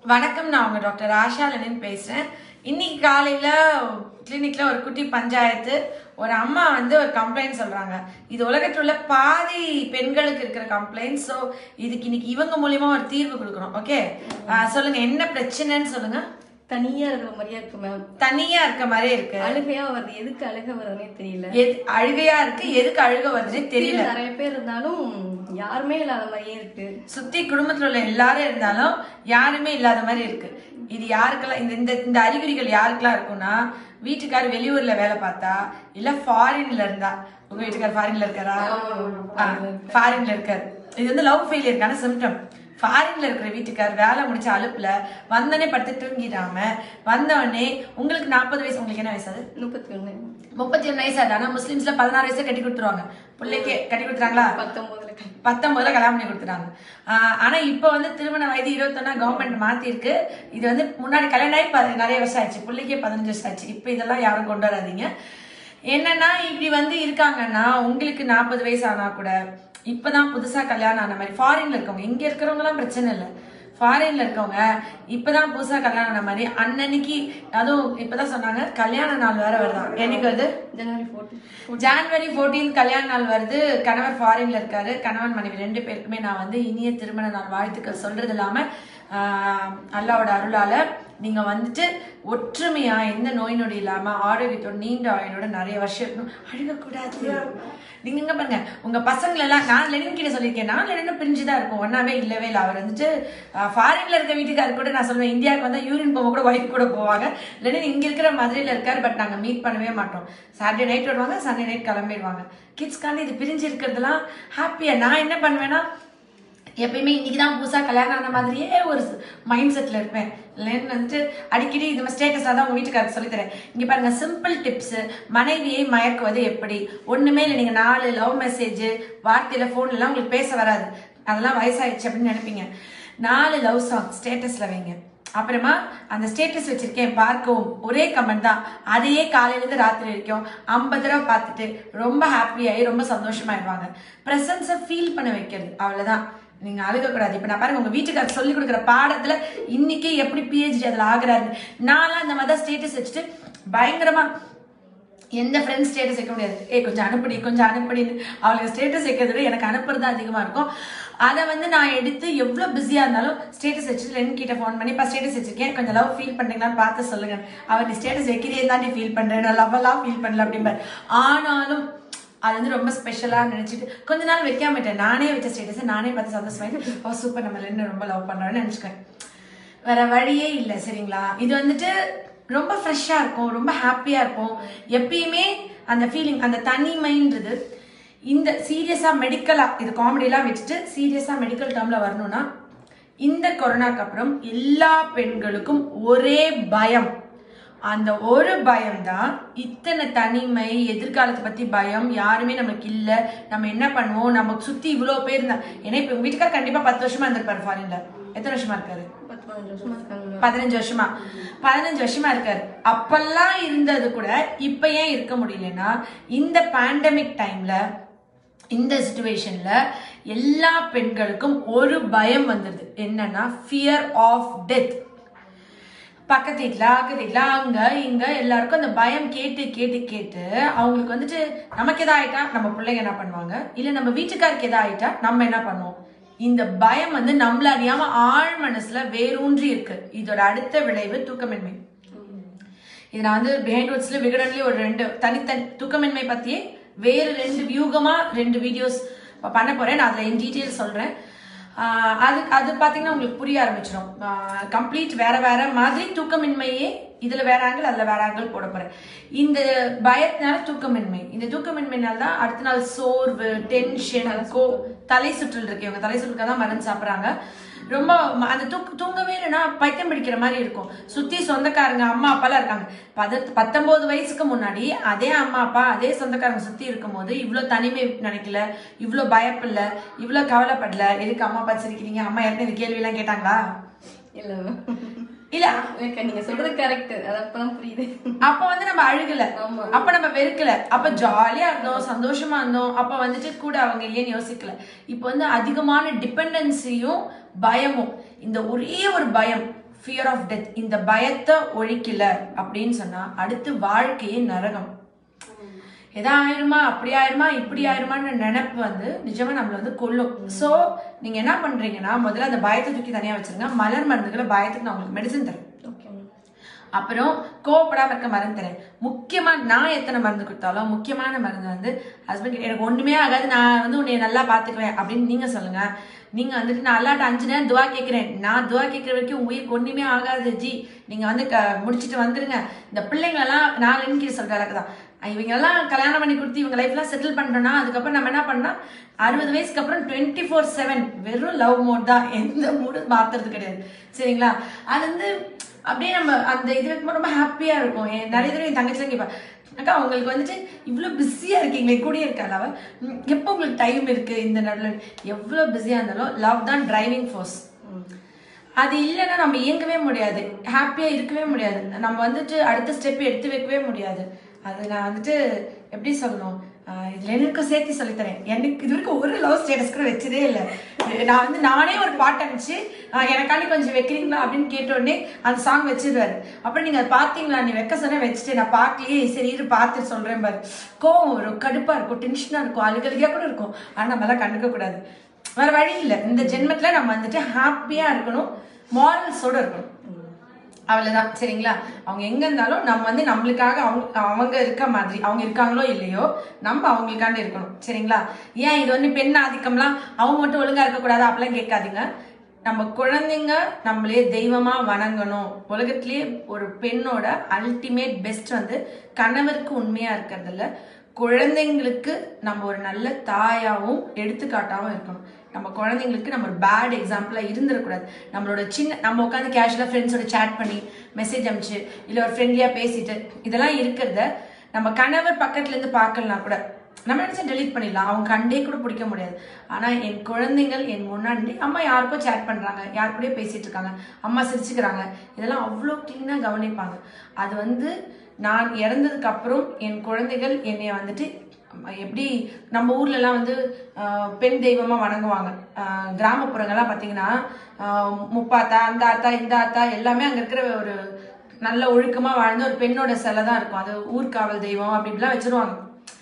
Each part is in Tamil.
வணக்கம் நான் உங்க டாக்டர் ஆஷா லெனின் பேசுறேன் இன்னைக்கு காலையில கிளினிக்ல ஒரு குட்டி பஞ்சாயத்து ஒரு அம்மா வந்து ஒரு கம்ப்ளைண்ட் சொல்றாங்க இது உலகத்தில் உள்ள பாதி பெண்களுக்கு இருக்கிற கம்ப்ளைண்ட் ஸோ இதுக்கு இன்னைக்கு இவங்க மூலியமா ஒரு தீர்வு கொடுக்கணும் ஓகே சொல்லுங்க என்ன பிரச்சனைன்னு சொல்லுங்க தனியா இருக்கிற மாதிரியா இருக்கு மேம் தனியா இருக்க மாதிரியே இருக்கு அழுகையா வருது எதுக்கு அழுக வருதுன்னே தெரியல எது அழுகையா இருக்கு எதுக்கு அழுக வருதுன்னு தெரியல நிறைய பேர் இருந்தாலும் யாருமே இல்லாத மாதிரியே இருக்கு சுத்தி குடும்பத்துல உள்ள எல்லாரும் இருந்தாலும் யாருமே இல்லாத மாதிரி இருக்கு இது யாருக்கெல்லாம் இந்த இந்த இந்த அறிகுறிகள் யாருக்கெல்லாம் இருக்கும்னா வீட்டுக்கார் வெளியூர்ல வேலை பார்த்தா இல்ல ஃபாரின்ல இருந்தா உங்க வீட்டுக்கார் ஃபாரின்ல இருக்காரா ஃபாரின்ல இருக்காரு இது வந்து லவ் ஃபெயிலியருக்கான சிம்டம் ஃபாரின்ல இருக்கிற வீட்டுக்கார் வேலை முடிச்ச அலுப்புல வந்தோடனே படுத்து தூங்கிடாம வந்தோடனே உங்களுக்கு நாற்பது வயசு உங்களுக்கு என்ன வயசு அது முப்பத்தி ஒண்ணு முப்பத்தி ஒன்று வயசு ஆகுது ஆனா முஸ்லீம்ஸ்ல பதினாறு வயசுல கட்டி கொடுத்துருவாங்க பிள்ளைக்கு கட்டி கொடுத்துறாங்களா பத்தொன்பதுல கை- பத்தொன்பதுல கல்யாணம் பண்ணி கொடுத்துட்டாங்க ஆஹ் ஆனா இப்ப வந்து திருமண வயது இருபத்தொன்னா கவர்மெண்ட் மாத்திருக்கு இது வந்து முன்னாடி கல்யாணம் ஆகி ப- நிறைய வருஷம் ஆச்சு பிள்ளைக்கே பதினஞ்சு வருஷம் ஆச்சு இப்ப இதெல்லாம் யாரும் கொண்டு வராதீங்க என்னன்னா இப்படி வந்து இருக்காங்கன்னா உங்களுக்கு நாற்பது வயசு ஆனா கூட இப்பதான் புதுசா கல்யாணம் ஆன மாதிரி ஃபாரின்ல இருக்கவங்க இங்க இருக்கிறவங்க எல்லாம் பிரச்சனை இல்லை ஃபாரின்ல இருக்கவங்க இப்பதான் புதுசா கல்யாணம் ஆன மாதிரி அன்னன்னைக்கு அதுவும் இப்பதான் சொன்னாங்க கல்யாண நாள் வேற வருதான் என்னைக்கு வருது ஜனவரி ஃபோர்டீன் ஜான்வரி 14 கல்யாண நாள் வருது கணவர் ஃபாரின்ல இருக்காரு கணவன் மனைவி ரெண்டு பேருக்குமே நான் வந்து இனிய திருமண நாள் வாழ்த்துக்கள் சொல்றது இல்லாம ஆஹ், அல்லாவோட அருளால நீங்க வந்துட்டு ஒற்றுமையா எந்த நோய் நொடி இல்லாம ஆரோக்கியத்தோட நீண்ட ஆயுளோட நிறைய வருஷம் இருக்கணும் அழுகக்கூடாது நீங்க இங்க பாருங்க உங்க பசங்களை எல்லாம் நான் லெனின் கிட்ட சொல்லியிருக்கேன் நான் லெனினும் பிரிஞ்சுதான் இருக்கும் ஒன்னாவே இல்லவே இல்லை அவர் வந்துட்டு ஃபாரின்ல இருக்க வீட்டுக்காரர் கூட நான் சொல்லுவேன் இந்தியாவுக்கு வந்தா யூரின் போக கூட ஒய்ஃப் கூட போவாங்க லெனின் இங்க இருக்கிற மதுரையில இருக்காரு பட் நாங்க மீட் பண்ணவே மாட்டோம் சாட்டர்டே நைட் வருவாங்க சண்டே நைட் கிளம்பிடுவாங்க கிட்ஸ்க்காண்டி இது பிரிஞ்சு இருக்கிறதுலாம் ஹாப்பியா நான் என்ன பண்ணுவேன்னா எப்பயுமே இன்னைக்கு தான் புதுசா கல்யாணம் ஆன மாதிரியே ஒரு மைண்ட் செட்ல இருப்பேன் இல்லைன்னு வந்துட்டு அடிக்கடி இது மாதிரி ஸ்டேட்டஸாக தான் உங்க வீட்டுக்காரருக்கு சொல்லித் தரேன் இங்க பாருங்க சிம்பிள் டிப்ஸ் மனைவியை மயக்குவது எப்படி ஒண்ணுமே இல்லை நீங்க நாலு லவ் மெசேஜ் வார்த்தையில போன்ல எல்லாம் உங்களுக்கு பேச வராது அதெல்லாம் வயசாயிடுச்சு அப்படின்னு நினைப்பீங்க நாலு லவ் சாங் ஸ்டேட்டஸ்ல வைங்க அப்புறமா அந்த ஸ்டேட்டஸ் வச்சிருக்கேன் பார்க்கவும் ஒரே கமெண்ட் தான் அதையே காலையில இருந்து ராத்திரி வரைக்கும் ஐம்பது தடவை பார்த்துட்டு ரொம்ப ஹாப்பியாகி ரொம்ப சந்தோஷமாயிடுவாங்க ப்ரெசன்ஸை ஃபீல் பண்ண வைக்கிறது அவ்வளவுதான் நீங்க அழுகக்கூடாது இப்ப நான் பாருங்க உங்க வீட்டுக்காரர் சொல்லி கொடுக்குற பாடத்துல இன்னைக்கே எப்படி பிஹெச்டி அதுல ஆகுறாரு நான்லாம் இந்த மாதிரி தான் ஸ்டேட்டஸ் வச்சுட்டு பயங்கரமா எந்த ஃப்ரெண்ட்ஸ் ஸ்டேட்டஸ் வைக்க முடியாது ஏய் கொஞ்சம் அனுப்புடி கொஞ்சம் அனுப்புடின்னு அவளுக்கு ஸ்டேட்டஸ் வைக்கிறத விட எனக்கு அனுப்புறது தான் அதிகமாக இருக்கும் அதை வந்து நான் எடுத்து எவ்வளோ பிஸியாக இருந்தாலும் ஸ்டேட்டஸ் வச்சுட்டு ரெண்டு கிட்ட ஃபோன் பண்ணி இப்போ ஸ்டேட்டஸ் வச்சிருக்கேன் கொஞ்சம் லவ் ஃபீல் பண்ணுறீங்களான்னு பார்த்து சொல்லுங்க அவர் நீ ஸ்டேட்டஸ் வைக்கிறே தாண்டி ஃபீல் பண்ணுறேன் நான் லவ்வெல்லாம் ஃபீல் பண்ணல அப்படிம்பார் ஆனாலும் அது வந்து ரொம்ப ஸ்பெஷலாக நினச்சிட்டு கொஞ்ச நாள் வைக்காம விட்டேன் நானே வச்ச ஸ்டேட்டஸை நானே பார்த்து சந்தோஷமாயிட்டு ஓ சூப்பர் நம்ம ரெண்டு ரொம்ப லவ் பண்ணுறோன்னு நினச்சிக்குவேன் வேற வழியே இல்லை சரிங்களா இது வந்துட்டு ரொம்ப ஃப்ரெஷ்ஷாக இருக்கும் ரொம்ப ஹாப்பியாக இருக்கும் எப்பயுமே அந்த ஃபீலிங் அந்த தனிமைன்றது இந்த சீரியஸாக மெடிக்கலாக இது காமெடியெலாம் விட்டுட்டு சீரியஸாக மெடிக்கல் டேர்மில் வரணும்னா இந்த கொரோனாக்கு அப்புறம் எல்லா பெண்களுக்கும் ஒரே பயம் அந்த ஒரு பயம்தான் இத்தனை தனிமை எதிர்காலத்தை பத்தி பயம் யாருமே நமக்கு இல்ல நம்ம என்ன பண்ணுவோம் நமக்கு சுத்தி இவ்வளோ பேர் இருந்தா ஏன்னா இப்ப உங்க வீட்டுக்கார் கண்டிப்பா பத்து வருஷமா இருந்திருப்பாரு ஃபாரின்ல எத்தனை வருஷமா இருக்காரு பத்து பதினஞ்சு வருஷமா இருக்காங்க மேம் பதினஞ்சு வருஷமா பதினஞ்சு வருஷமா இருக்காரு அப்பெல்லாம் இருந்தது கூட இப்ப ஏன் இருக்க முடியலன்னா இந்த பேண்டமிக் டைம்ல இந்த சுச்சுவேஷன்ல எல்லா பெண்களுக்கும் ஒரு பயம் வந்துடுது என்னன்னா ஃபியர் ஆஃப் டெத் பக்கத்து வீட்டில் அக்கத்து வீட்டில் அங்கே இங்கே எல்லாருக்கும் அந்த பயம் கேட்டு கேட்டு கேட்டு அவங்களுக்கு வந்துட்டு நமக்கு எதா ஆயிட்டா நம்ம பிள்ளைங்க என்ன பண்ணுவாங்க இல்லை நம்ம வீட்டுக்காருக்கு எதா ஆயிட்டா நம்ம என்ன பண்ணுவோம் இந்த பயம் வந்து நம்மள அறியாம ஆழ் மனசுல வேரூன்றி இருக்கு இதோட அடுத்த விளைவு தூக்கமின்மை இது நான் வந்து பிஹைண்ட் வுட்ஸ்ல விகடன்லயே ஒரு ரெண்டு தனித்தனி தூக்கமின்மை பத்தியே வேறு ரெண்டு வியூகமா ரெண்டு வீடியோஸ் பண்ண போறேன் நான் அதுல இன் டீட்டெயில் சொல்றேன் ஆஹ் அது அது பாத்தீங்கன்னா உங்களுக்கு புரிய ஆரம்பிச்சிடும் கம்ப்ளீட் வேற வேற மாதிரி தூக்கமின்மையே இதுல வேற ஆங்கிள் அதுல வேற ஆங்கிள் போட போறேன் இந்த பயத்தினால தூக்கமின்மை இந்த தூக்கமின்மைனால தான் அடுத்த நாள் சோர்வு டென்ஷன் கோ தலை சுற்றல் இருக்கு இவங்க தலை சுற்றலுக்காக தான் மருந்து சாப்பிடுறாங்க ரொம்ப ம- அந்த தூக்க தூங்கவே இல்லைன்னா பைத்தியம் பிடிக்கிற மாதிரி இருக்கும் சுத்தி சொந்தக்காரங்க அம்மா அப்பாலாம் இருக்காங்க பத பத்தொன்பது வயசுக்கு முன்னாடி அதே அம்மா அப்பா அதே சொந்தக்காரங்க சுத்தி இருக்கும்போது இவ்ளோ தனிமை நினைக்கல இவ்ளோ பயப்படல இவ்ளோ கவலைப்படல எதுக்கு அம்மா அப்பா சிரிக்கிறீங்க அம்மா யாருக்கும் இந்த கேள்வி எல்லாம் கேட்டாங்களா இல்ல மேம் இல்ல எனக்கு நீங்க சொல்றது கரெக்ட் அது அப்பதான் புரியுது அப்ப வந்து நம்ம அழுகல ஆமா. அப்ப நம்ம வெறுக்கல அப்ப ஜாலியா இருந்தோம் சந்தோஷமா இருந்தோம் அப்ப வந்துட்டு கூட அவங்க இல்லையேன்னு யோசிக்கல இப்ப வந்து அதிகமான டிபெண்டன்சியும் பயமும் இந்த ஒரே ஒரு பயம் ஃபியர் ஆஃப் டெத் இந்த பயத்தை ஒழிக்கல அப்படின்னு சொன்னா அடுத்து வாழ்க்கையே நரகம் எதா ஆயிருமா அப்படி ஆயிருமா இப்படி ஆயிருமான்னு நினைப்பு வந்து நிஜமா நம்மள வந்து கொல்லும் சோ நீங்க என்ன பண்றீங்கன்னா முதல்ல அந்த பயத்தை தூக்கி தனியா வச்சிருங்க மலர் மருந்துகளை பயத்துக்கு நான் உங்களுக்கு மெடிசன் தரேன் ஓகே மேம் அப்புறம் கோவப்படாம இருக்க மருந்து தரேன் முக்கியமா நான் எத்தனை மருந்து கொடுத்தாலும் முக்கியமான மருந்து வந்து ஹஸ்பண்ட் எனக்கு ஒண்ணுமே ஆகாது நான் வந்து உன்னை நல்லா பாத்துக்குவேன் அப்படின்னு நீங்க சொல்லுங்க நீங்க வந்துட்டு நான் அல்லாட்ட அஞ்சு நேரம் துவா கேட்கிறேன் நான் துவா கேட்கிற வரைக்கும் உங்க உயிருக்கு ஒண்ணுமே ஆகாது ஜி நீங்க வந்து க- முடிச்சிட்டு வந்துருங்க இந்த பிள்ளைங்க எல்லாம் நான் என்கிட்ட சொல்ற அளவுக்கு தான் இவங்க எல்லாம் கல்யாணம் பண்ணி கொடுத்து இவங்க லைஃப்லாம் செட்டில் பண்றோம்னா அதுக்கப்புறம் நம்ம என்ன பண்ணா அறுபது வயசுக்கு அப்புறம் டுவெண்ட்டி ஃபோர் செவன் வெறும் லவ் மோட் தான் எந்த மூடு மாத்துறது கிடையாது சரிங்களா அது வந்து அப்படியே நம்ம அந்த இது வைக்கும்போது ரொம்ப ஹாப்பியா இருக்கும் என் நிறைய தடவை என் தங்கச்சி கேட்பா அக்கா உங்களுக்கு வந்துட்டு இவ்வளோ பிஸியா இருக்கீங்களே கூடயே இருக்காள் அவ ம், எப்போ உங்களுக்கு டைம் இருக்கு இந்த நடுவில் எவ்வளோ பிஸியா இருந்தாலும் லவ் தான் டிரைவிங் ஃபோர்ஸ் அது இல்லைன்னா நம்ம இயங்கவே முடியாது ஹாப்பியா இருக்கவே முடியாது நம்ம வந்துட்டு அடுத்த ஸ்டெப் எடுத்து வைக்கவே முடியாது அது நான் வந்துட்டு எப்படி சொல்லணும் ஆஹ் இதுல எனக்கு சேர்த்து சொல்லித்தரேன் எனக்கு இது வரைக்கும் ஒரு லவ் ஸ்டேட்டஸ் கூட வச்சதே இல்லை நான் வந்து நானே ஒரு பாட்டு அனுப்பிச்சு ஆஹ் எனக்காண்டி கொஞ்சம் வைக்கிறீங்களா அப்படின்னு கேட்ட உடனே அந்த சாங் வச்சிருவாரு அப்புறம் நீங்க அதை பார்த்தீங்களா நீ வைக்க சொன்ன வச்சுட்டு நான் பார்க்கலையே சரி இரு பார்த்து சொல்றேன் பாரு கோவம் வரும் கடுப்பா இருக்கும் டென்ஷனா இருக்கும் அழுகழுகையா கூட இருக்கும் ஆனா நம்ம எல்லாம் கண்டுக்க கூடாது வேற வழி இல்லை இந்த ஜென்மத்துல நம்ம வந்துட்டு ஹாப்பியா இருக்கணும் மாரல்ஸோட இருக்கணும் அவ்வளவுதான் சரிங்களா அவங்க எங்க இருந்தாலும் நம்ம வந்து நம்மளுக்காக அவங்க அவங்க இருக்க மாதிரி அவங்க இருக்காங்களோ இல்லையோ நம்ம அவங்களுக்காண்டி இருக்கணும் சரிங்களா ஏன் இது வந்து பெண் ஆதிக்கம்லாம் அவங்க மட்டும் ஒழுங்கா இருக்கக்கூடாது அப்பெல்லாம் கேட்காதீங்க நம்ம குழந்தைங்க நம்மளே தெய்வமா வணங்கணும் உலகத்திலேயே ஒரு பெண்ணோட அல்டிமேட் பெஸ்ட் வந்து கணவருக்கு உண்மையா இருக்கிறதுல குழந்தைங்களுக்கு நம்ம ஒரு நல்ல தாயாவும் எடுத்துக்காட்டாவும் இருக்கணும் நம்ம குழந்தைங்களுக்கு நம்ம ஒரு பேட் எக்ஸாம்பிளா இருந்துடக்கூடாது நம்மளோட சின்ன நம்ம உட்காந்து கேஷுவலா ஃப்ரெண்ட்ஸோட சேட் பண்ணி மெசேஜ் அனுப்பிச்சு இல்ல ஒரு ஃப்ரெண்ட்லியா பேசிட்டு இதெல்லாம் இருக்கிறத நம்ம கணவர் பக்கத்துல இருந்து பார்க்கலாம் கூட நம்ம நினைச்சா டெலீட் பண்ணிடலாம் அவங்க கண்டே கூட பிடிக்க முடியாது ஆனா என் குழந்தைகள் என் முன்னாடி அம்மா யாருக்கோ சேட் பண்றாங்க யார் கூடயோ பேசிட்டு இருக்காங்க அம்மா சிரிச்சுக்கிறாங்க இதெல்லாம் அவ்வளோ கிளீனா கவனிப்பாங்க அது வந்து நான் இறந்ததுக்கு அப்புறம் என் குழந்தைகள் என்னைய வந்துட்டு எப்படி நம்ம ஊர்ல எல்லாம் வந்து ஆஹ், பெண் தெய்வமா வணங்குவாங்க ஆஹ், கிராமப்புறங்கள்லாம் பாத்தீங்கன்னா ஆஹ், முப்பாத்தா அந்த ஆத்தா இந்த ஆத்தா எல்லாமே அங்க இருக்கிற ஒரு நல்ல ஒழுக்கமா வாழ்ந்த ஒரு பெண்ணோட சிலை தான் இருக்கும் அது ஊர்காவல் தெய்வம் அப்படி இப்படிலாம் வச்சிருவாங்க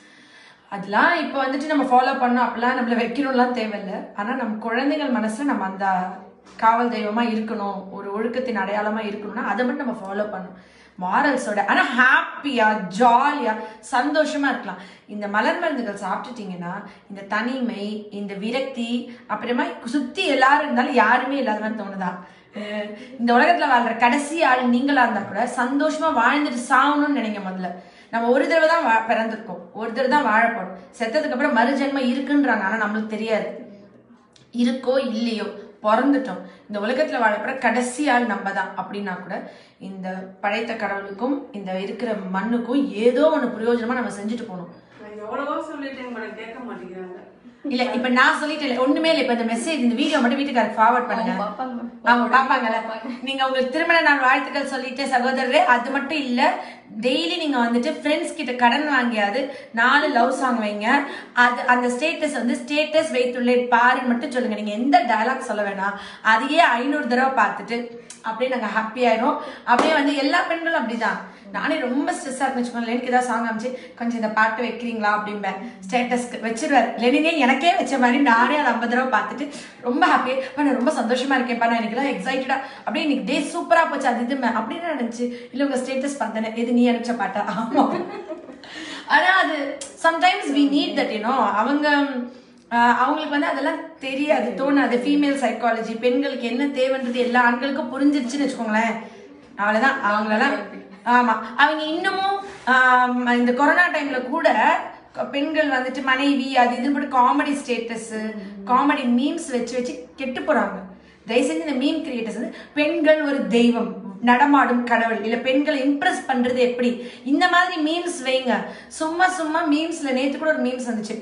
அதெல்லாம் இப்போ வந்துட்டு நம்ம ஃபாலோ பண்ணோம் அப்படிலாம் நம்மள வைக்கணும்லாம் தேவையில்லை ஆனா நம்ம குழந்தைகள் மனசுல நம்ம அந்த காவல் தெய்வமா இருக்கணும் ஒரு ஒழுக்கத்தின் அடையாளமா இருக்கணும்னா அதை மட்டும் நம்ம ஃபாலோ பண்ணணும் மாரல்ஸோட ஆனா ஹாப்பியா ஜாலியா சந்தோஷமா இருக்கலாம் இந்த மலர் மருந்துகள் சாப்பிட்டுட்டீங்கன்னா இந்த தனிமை இந்த விரக்தி அப்புறமா சுத்தி எல்லாரும் இருந்தாலும் யாருமே இல்லாத மாதிரி தோணுதா அஹ் இந்த உலகத்துல வாழ்ற கடைசி ஆள் நீங்களா இருந்தா கூட சந்தோஷமா வாழ்ந்துட்டு சாகணும்னு நினைங்க முதல்ல நம்ம ஒரு தடவை தான் வா- பிறந்திருக்கோம் ஒரு தடவை தான் வாழப்போறோம் செத்ததுக்கு அப்புறம் மறுஜென்மம் இருக்குன்றாங்க ஆனா நம்மளுக்கு தெரியாது இருக்கோ இல்லையோ பிறந்துட்டோம் இந்த உலகத்துல வாழப்போற கடைசி ஆள் நம்ம தான் அப்படின்னா கூட இந்த படைத்த கடவுளுக்கும் இந்த இருக்கிற மண்ணுக்கும் ஏதோ ஒண்ணு பிரயோஜனமா நம்ம செஞ்சுட்டு போகணும் நான் எவ்வளவோ சொல்லிட்டேன் மேடம் கேட்க மாட்டேங்கிறாங்க இல்ல இப்ப நான் சொல்லிட்டேன் ஒண்ணுமே இல்ல இப்ப இந்த மெசேஜ் இந்த வீடியோ மட்டும் வீட்டுக்காரருக்கு ஃபார்வர்ட் பண்ணுங்க அவங்க பார்ப்பாங்க மேம். அவங்க பாப்பாங்கல்ல நீங்க உங்களுக்கு திருமண நாள் வாழ்த்துக்கள் சொல்லிட்டு சகோதரரே அது மட்டும் இல்ல டெய்லி நீங்க வந்துட்டு ஃப்ரெண்ட்ஸ் கிட்ட கடன் வாங்கியாது நாலு லவ் சாங் வைங்க அது அந்த ஸ்டேட்டஸ் வந்து ஸ்டேட்டஸ் வைத்துள்ளேன் பாருன்னு மட்டும் சொல்லுங்க நீங்க எந்த டயலாக் சொல்ல வேணாம் அதையே ஐநூறு தடவை பார்த்துட்டு அப்படியே நாங்க ஹாப்பி ஆயிரும் அப்படியே வந்து எல்லா பெண்களும் அப்படிதான் நானே ரொம்ப ஸ்ட்ரெஸ்ஸா இருக்குன்னு வச்சுக்கோங்களேன் எனக்கு ஏதாவது சாங் அமைச்சு கொஞ்சம் இந்த பாட்டு வைக்கிறீங்களா அப்படிம்பேன் ஸ்டேட்டஸ்க்கு வச்சிருவாரு லெனினே எனக்கே வச்ச மாதிரி நானே அதை ஐம்பது தடவை பார்த்துட்டு ரொம்ப ஹாப்பி நான் ரொம்ப சந்தோஷமா இருக்கேன்ப்பா நான் எனக்கு எக்ஸைட்டடா அப்படியே இன்னைக்கு டே சூப்பரா போச்சு அது இது அப்படின்னு நினைச்சு இல்ல உங்க ஸ்டேட்டஸ் பார்த்தேன் இது நீ அனுப்பிச்ச பாட்டா ஆமா ஆனா அது sometimes we need that you know அவங்க ஆஹ் அவங்களுக்கு வந்து அதெல்லாம் தெரியாது தோணாது ஃபீமேல் சைக்காலஜி பெண்களுக்கு என்ன தேவைன்றது எல்லா ஆண்களுக்கும் புரிஞ்சிருச்சுன்னு வச்சுக்கோங்களேன் அவ்வளவுதான் அவங்களெல்லாம் ஆமா அவங்க இன்னமும் ஆம், இந்த கொரோனா டைம்ல கூட க- பெண்கள் வந்துட்டு மனைவி அது இது மட்டும் காமெடி ஸ்டேட்டஸ் காமெடி மீம்ஸ் வச்சு வச்சு கெட்டு போறாங்க தயவு செஞ்சு இந்த மீம் கிரியேட்டர்ஸ் வந்து பெண்கள் ஒரு தெய்வம் நடமாடும் கடவுள் இல்ல பெண்களை இம்ப்ரெஸ் பண்றது எப்படி இந்த மாதிரி மீம்ஸ் வைங்க சும்மா சும்மா மீம்ஸ்ல நேத்து கூட ஒரு மீம்ஸ் வந்துச்சு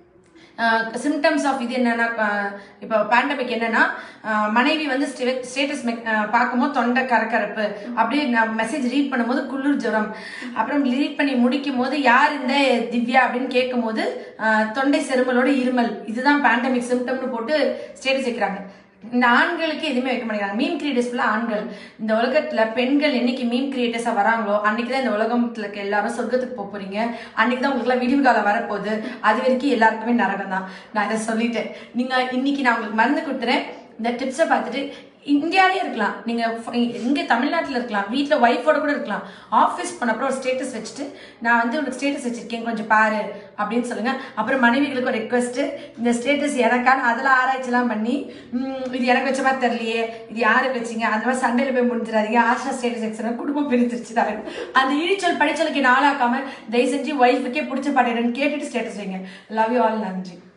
சிம்டம்ஸ் ஆஃப் இது என்னன்னா அஹ் இப்போ பேண்டமிக் என்னன்னா அஹ் மனைவி வந்து ஸ்டேட்டஸ் பார்க்கும்போது தொண்டை கரக்கரப்பு அப்படியே மெசேஜ் ரீட் பண்ணும்போது குளிர் ஜுரம் அப்புறம் ரீட் பண்ணி முடிக்கும் போது யார் இந்த திவ்யா அப்படின்னு கேட்கும் போது அஹ் தொண்டை செருமலோட இருமல் இதுதான் பேண்டமிக் சிம்டம்னு போட்டு ஸ்டேட்டஸ் வைக்கிறாங்க இந்த ஆண்களுக்கு எதுவுமே வைக்க மாட்டேங்கிறாங்க மீம் கிரியேட்டர்ஸ் ஃபுல்லாக ஆண்கள் இந்த உலகத்துல பெண்கள் என்னைக்கு மீம் கிரியேட்டர்ஸாக வராங்களோ அன்னைக்கு தான் இந்த உலகத்துல இருக்க எல்லாரும் சொர்க்கத்துக்கு போக போறீங்க அன்னைக்கு தான் உங்களுக்குலாம் விடிவு காலம் வரப்போகுது அது வரைக்கும் எல்லாருக்குமே நரகம் தான் நான் இதை சொல்லிட்டேன் நீங்க இன்னைக்கு நான் உங்களுக்கு மருந்து கொடுத்துறேன் இந்த டிப்ஸை பார்த்துட்டு இந்தியாவிலே இருக்கலாம் நீங்க ஃப- இங்க தமிழ்நாட்டில் இருக்கலாம் வீட்டில் ஒய்ஃபோட கூட இருக்கலாம் ஆஃபீஸ் போனப்பறம் ஒரு ஸ்டேட்டஸ் வச்சுட்டு நான் வந்து உனக்கு ஸ்டேட்டஸ் வச்சிருக்கேன் கொஞ்சம் பாரு அப்படின்னு சொல்லுங்க அப்புறம் மனைவிகளுக்கு ஒரு ரெக்வஸ்ட் இந்த ஸ்டேட்டஸ் எனக்கான அதெல்லாம் ஆராய்ச்சிலாம் பண்ணி "ம், இது எனக்கு வச்ச மாதிரி தெரியலையே இது யாருக்கு வச்சீங்க அந்த மாதிரி சண்டையில போய் முடிஞ்சிடாதீங்க ஆஷா ஸ்டேட்டஸ் வச்சுனா குடும்பம் பிரிச்சிருச்சு தான் அந்த இழிச்சொல் படிச்சலுக்கு நாளாக்காம தயவு செஞ்சு ஒய்ஃபுக்கே பிடிச்ச பாட்டு கேட்டுட்டு ஸ்டேட்டஸ் வைங்க லவ் யூ ஆல் நன்றி